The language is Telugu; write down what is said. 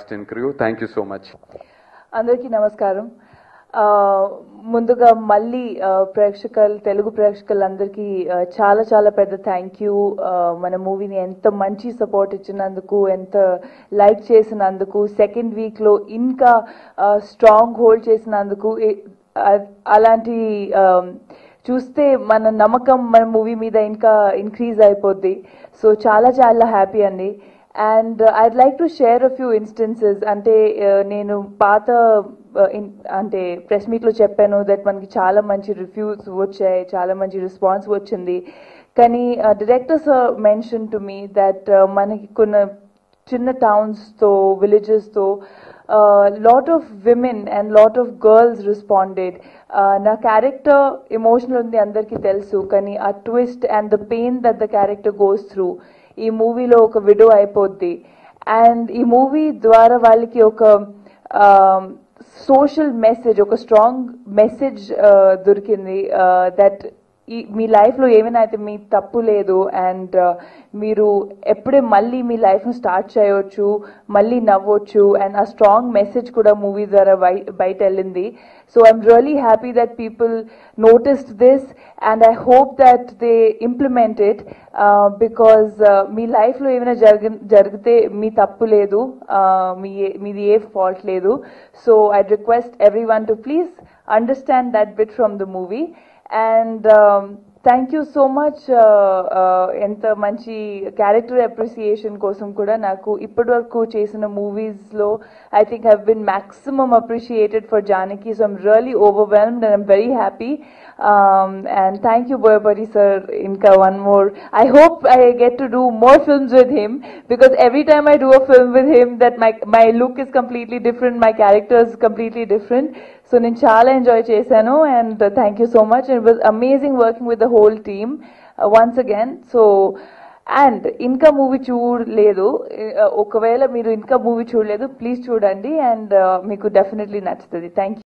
and crew. Thank you so much. అందరికీ నమస్కారం ఆ, ముందుగా మళ్ళీ ఆ, ప్రేక్షకులు తెలుగు ప్రేక్షకులందరికీ ఆ, చాలా చాలా పెద్ద థ్యాంక్ యూ మన మూవీని ఎంత మంచి సపోర్ట్ ఇచ్చినందుకు ఎంత లైక్ చేసినందుకు సెకండ్ వీక్లో ఇంకా స్ట్రాంగ్ హోల్డ్ చేసినందుకు ఏ- అ- అలాంటి ఆ, చూస్తే మన నమ్మకం మన మూవీ మీద ఇంకా ఇంక్రీజ్ అయిపోద్ది సో చాలా చాలా హ్యాపీ అండి and I'd like to share a few instances అంటే uh, నేను పాత uh, in- అంటే ప్రెస్ మీట్లో చెప్పాను దట్ మనకి చాలా మంచి రివ్యూస్ వచ్చాయి చాలా మంచి రెస్పాన్స్ వచ్చింది కానీ directors mention to me that మనకి కొన్ని చిన్న టౌన్స్తో విలేజెస్తో lot of women and lot of girls responded నా క్యారెక్టర్ ఎమోషనల్ ఉంది అందరికీ తెలుసు కానీ ఆ twist and the pain that the character goes through ఈ మూవీలో ఒక విడో అయిపోద్ది అండ్ ఈ మూవీ ద్వారా వాళ్ళకి ఒక సోషల్ మెసేజ్ ఒక స్ట్రాంగ్ మెసేజ్ దొరికింది దట్ ఈ మీ లైఫ్లో ఏమైనా అయితే మీ తప్పు లేదు అండ్ మీరు ఎప్పుడే మళ్ళీ మీ లైఫ్ను స్టార్ట్ చేయవచ్చు మళ్ళీ నవ్వచ్చు అండ్ ఆ స్ట్రాంగ్ మెసేజ్ కూడా మూవీ ద్వారా బయ- బయట వెళ్ళింది so I'm really happy that people noticed this and I hope that they implement it because మీ లైఫ్లో ఏమైనా జరిగి జరిగితే మీ తప్పు లేదు uh, మీ మీది ఏ ఫాల్ట్ లేదు so I request every one to please understand that bit from the movie and thank you so much ఎంత మంచి క్యారెక్టర్ అప్రిసియేషన్ కోసం కూడా నాకు ఇప్పటి వరకు చేసిన మూవీస్లో I think have been maximum appreciated for Janaki so I'm really overwhelmed and I'm very happy and thank you Boyapati sir ఇంకా one more I hope I get to do more films with him because every time I do a film with him that my my look is completely different, my character is completely different. So నేను చాలా ఎంజాయ్ చేశాను and thank you so much it was amazing working with the whole team once again so and ఇంకా మూవీ చూడలేదు uh, ఒకవేళ మీరు ఇంకా మూవీ చూడలేదు ప్లీజ్ చూడండి అండ్ మీకు డెఫినెట్లీ నచ్చుతుంది థ్యాంక్ యూ